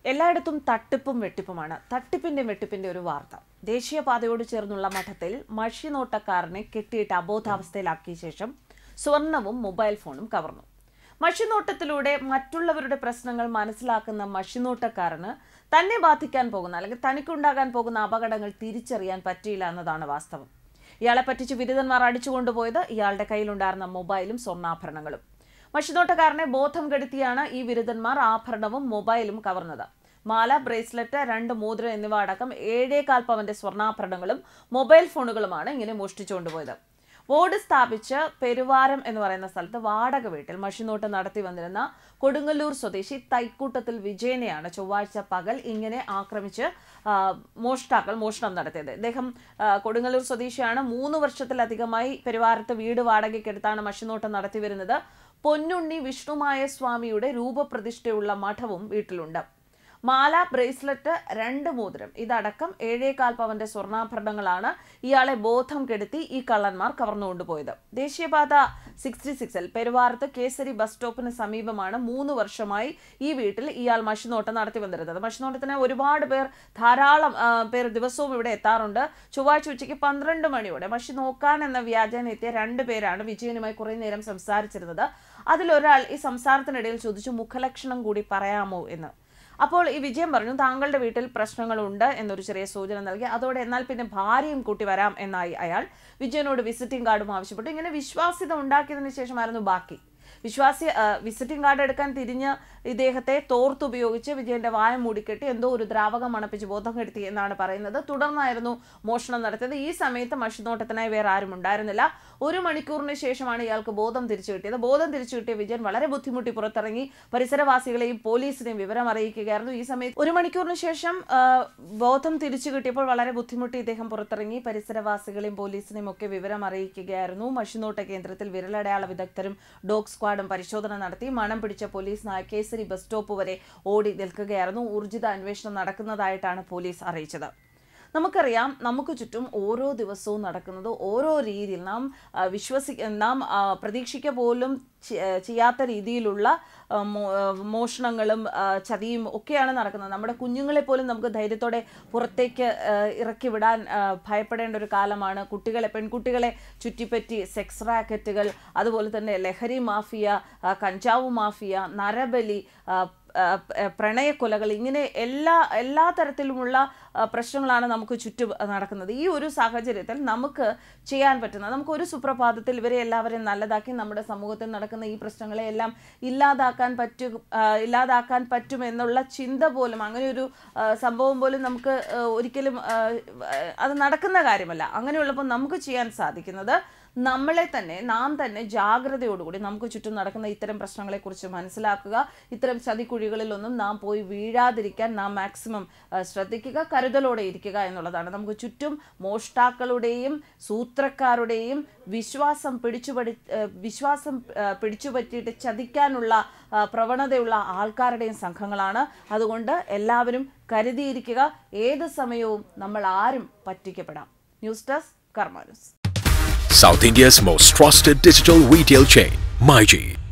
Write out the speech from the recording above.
എല്ലായിടത്തും തട്ടിപ്പും വെട്ടിപ്പുമാണ് തട്ടിപ്പിന്റെ വെട്ടിപ്പിന്റെ ഒരു വാർത്ത ദേശീയപാതയോട് ചേർന്നുള്ള മഠത്തിൽ മഷിനോട്ടക്കാരനെ കെട്ടിയിട്ട് അബോധാവസ്ഥയിലാക്കിയ ശേഷം സ്വർണവും മൊബൈൽ ഫോണും കവർന്നു മഷിനോട്ടത്തിലൂടെ മറ്റുള്ളവരുടെ പ്രശ്നങ്ങൾ മനസ്സിലാക്കുന്ന മഷിനോട്ടക്കാരന് തന്നെ ബാധിക്കാൻ പോകുന്ന അല്ലെങ്കിൽ തനിക്കുണ്ടാകാൻ പോകുന്ന അപകടങ്ങൾ തിരിച്ചറിയാൻ പറ്റിയില്ല എന്നതാണ് വാസ്തവം ഇയാളെ പറ്റിച്ച് ബിരുദന്മാർ അടിച്ചുകൊണ്ടുപോയത് ഇയാളുടെ കയ്യിലുണ്ടായിരുന്ന മൊബൈലും സ്വർണ്ണാഭരണങ്ങളും മഷിനോട്ടക്കാരനെ ബോധം കെടുത്തിയാണ് ഈ ബിരുദന്മാർ ആഭരണവും മൊബൈലും കവർന്നത് മാല ബ്രേസ്ലെറ്റ് രണ്ട് മോതിരം എന്നിവ അടക്കം ഏഴേകാൽ പവന്റെ സ്വർണ്ണാഭരണങ്ങളും മൊബൈൽ ഫോണുകളുമാണ് ഇങ്ങനെ മോഷ്ടിച്ചുകൊണ്ടുപോയത് ബോർഡ് സ്ഥാപിച്ച് പെരുവാരം എന്ന് പറയുന്ന സ്ഥലത്ത് വാടക വീട്ടിൽ മഷിനോട്ട് നടത്തി വന്നിരുന്ന കൊടുങ്ങല്ലൂർ സ്വദേശി തൈക്കൂട്ടത്തിൽ വിജയനെയാണ് ചൊവ്വാഴ്ച പകൽ ഇങ്ങനെ ആക്രമിച്ച് ആ, മോഷ്ടാക്കൾ മോഷണം നടത്തിയത് ഇദ്ദേഹം ആ, കൊടുങ്ങല്ലൂർ സ്വദേശിയാണ് മൂന്ന് വർഷത്തിലധികമായി പെരുവാരത്ത് വീട് വാടകയ്ക്കെടുത്താണ് മഷിനോട്ടം നടത്തി വരുന്നത് പൊന്നുണ്ണി വിഷ്ണുമായ സ്വാമിയുടെ രൂപപ്രതിഷ്ഠയുള്ള മഠവും വീട്ടിലുണ്ട് മാല ബ്രേസ്ലെറ്റ് രണ്ട് മോതിരം ഇതടക്കം ഏഴേകാൽ പവന്റെ സ്വർണ്ണാഭരണങ്ങളാണ് ഇയാളെ ബോധം കെടുത്തി ഈ കള്ളന്മാർ കവർന്നുകൊണ്ടുപോയത് ദേശീയപാത സിക്സ്റ്റി സിക്സിൽ പെരുവാരത്ത് കേസരി ബസ് സ്റ്റോപ്പിന് സമീപമാണ് മൂന്ന് വർഷമായി ഈ വീട്ടിൽ ഇയാൾ മഷിനോട്ടം നടത്തി വന്നിരുന്നത് മഷിനോട്ടത്തിന് ഒരുപാട് പേർ ധാരാളം ആ, പേർ ദിവസവും ഇവിടെ എത്താറുണ്ട് ചൊവ്വാഴ്ച ഉച്ചയ്ക്ക് പന്ത്രണ്ട് മണിയോടെ മഷി നോക്കാൻ എന്ന വ്യാജേന എത്തിയ രണ്ട് പേരാണ് വിജയനുമായി കുറേ നേരം സംസാരിച്ചിരുന്നത് അതിലൊരാൾ ഈ സംസാരത്തിനിടയിൽ ചോദിച്ചു മുഖലക്ഷണം കൂടി പറയാമോ എന്ന് അപ്പോൾ ഈ വിജയം പറഞ്ഞു താങ്കളുടെ വീട്ടിൽ പ്രശ്നങ്ങളുണ്ട് എന്നൊരു ചെറിയ സൂചന നൽകി അതോടെ എന്നാൽ പിന്നെ ഭാര്യയും കൂട്ടി വരാം എന്നായി അയാൾ വിജയനോട് വിസിറ്റിംഗ് കാർഡും ആവശ്യപ്പെട്ടു ഇങ്ങനെ വിശ്വാസ്യത ഉണ്ടാക്കിയതിനു ശേഷമായിരുന്നു ബാക്കി വിശ്വാസി ആ, വിസിറ്റിംഗ് കാർഡ് എടുക്കാൻ തിരിഞ്ഞ് ഇദ്ദേഹത്തെ തോർത്തുപയോഗിച്ച് വിജയന്റെ വായ മൂടിക്കെട്ടി എന്തോ ഒരു ദ്രാവകം മണപ്പിച്ച് ബോധം കെടുത്തി എന്നാണ് പറയുന്നത് തുടർന്നായിരുന്നു മോഷണം നടത്തിയത് ഈ സമയത്ത് മഷിനോട്ടത്തിനായി വേറെ ആരും ഉണ്ടായിരുന്നില്ല ഒരു മണിക്കൂറിന് ശേഷമാണ് ഇയാൾക്ക് ബോധം തിരിച്ചു കിട്ടിയത് ബോധം തിരിച്ചു കിട്ടിയ വിജയൻ വളരെ ബുദ്ധിമുട്ടി പുറത്തിറങ്ങി പരിസരവാസികളെയും പോലീസിനെയും വിവരം അറിയിക്കുകയായിരുന്നു ഈ സമയത്ത് ഒരു മണിക്കൂറിന് ശേഷം ആ, ബോധം തിരിച്ചു കിട്ടിയപ്പോൾ വളരെ ബുദ്ധിമുട്ടി ഇദ്ദേഹം പുറത്തിറങ്ങി പരിസരവാസികളെയും പോലീസിനെയും ഒക്കെ വിവരം അറിയിക്കുകയായിരുന്നു മഷിനോട്ട കേന്ദ്രത്തിൽ വിരലടയാള വിദഗ്ധരും ഡോഗ് സ്ക്വാഡും പരിശോധന നടത്തി മണം പിടിച്ച പോലീസ് നായ കേസരി ബസ് സ്റ്റോപ്പ് വരെ ഓടി നിൽക്കുകയായിരുന്നു ഊർജിത അന്വേഷണം നടക്കുന്നതായിട്ടാണ് പോലീസ് അറിയിച്ചത് നമുക്കറിയാം നമുക്ക് ചുറ്റും ഓരോ ദിവസവും നടക്കുന്നത് ഓരോ രീതിയിൽ നാം ആ, വിശ്വസി നാം ആ, പ്രതീക്ഷിക്ക പോലും ചെ- ചെയ്യാത്ത രീതിയിലുള്ള ആ, മോ- ആ, മോഷണങ്ങളും ആ, ചതിയും ഒക്കെയാണ് നടക്കുന്നത് നമ്മുടെ കുഞ്ഞുങ്ങളെ പോലും നമുക്ക് ധൈര്യത്തോടെ പുറത്തേക്ക് ആ, ഇറക്കി വിടാൻ ആ, ഭയപ്പെടേണ്ട ഒരു കാലമാണ് കുട്ടികളെ പെൺകുട്ടികളെ ചുറ്റിപ്പറ്റി സെക്സ് റാക്കറ്റുകൾ അതുപോലെ തന്നെ ലഹരി മാഫിയ ആ, കഞ്ചാവ് മാഫിയ നരബലി ആ, ആ, ആ, പ്രണയക്കൊലകൾ ഇങ്ങനെ എല്ലാ എല്ലാ തരത്തിലുമുള്ള ആ, പ്രശ്നങ്ങളാണ് നമുക്ക് ചുറ്റും നടക്കുന്നത് ഈ ഒരു സാഹചര്യത്തിൽ നമുക്ക് ചെയ്യാൻ പറ്റുന്ന നമുക്ക് ഒരു സുപ്രഭാതത്തിൽ ഇവരെ എല്ലാവരെയും നല്ലതാക്കി നമ്മുടെ സമൂഹത്തിൽ നടക്കുന്ന ഈ പ്രശ്നങ്ങളെ എല്ലാം ഇല്ലാതാക്കാൻ പറ്റും ആ, ഇല്ലാതാക്കാൻ പറ്റും എന്നുള്ള ചിന്ത പോലും അങ്ങനെ ഒരു ആ, സംഭവം പോലും നമുക്ക് ആ, ഒരിക്കലും ആ, അത് നടക്കുന്ന കാര്യമല്ല അങ്ങനെയുള്ളപ്പോൾ നമുക്ക് ചെയ്യാൻ സാധിക്കുന്നത് നമ്മളെ തന്നെ നാം തന്നെ ജാഗ്രതയോടുകൂടി നമുക്ക് ചുറ്റും നടക്കുന്ന ഇത്തരം പ്രശ്നങ്ങളെക്കുറിച്ച് മനസ്സിലാക്കുക ഇത്തരം ചതിക്കുഴികളിലൊന്നും നാം പോയി വീഴാതിരിക്കാൻ നാം മാക്സിമം ആ, ശ്രദ്ധിക്കുക കരുതലോടെ ഇരിക്കുക എന്നുള്ളതാണ് നമുക്ക് ചുറ്റും മോഷ്ടാക്കളുടെയും സൂത്രക്കാരുടെയും വിശ്വാസം പിടിച്ചുപടി ആ, വിശ്വാസം ആ, പിടിച്ചുപറ്റിയിട്ട് ചതിക്കാനുള്ള ആ, പ്രവണതയുള്ള ആൾക്കാരുടെയും സംഘങ്ങളാണ് അതുകൊണ്ട് എല്ലാവരും കരുതിയിരിക്കുക ഏത് സമയവും നമ്മൾ ആരും പറ്റിക്കപ്പെടാം ന്യൂസ് ഡെസ്ക് കർമാനൂസ് South India's most trusted digital retail chain, MyG.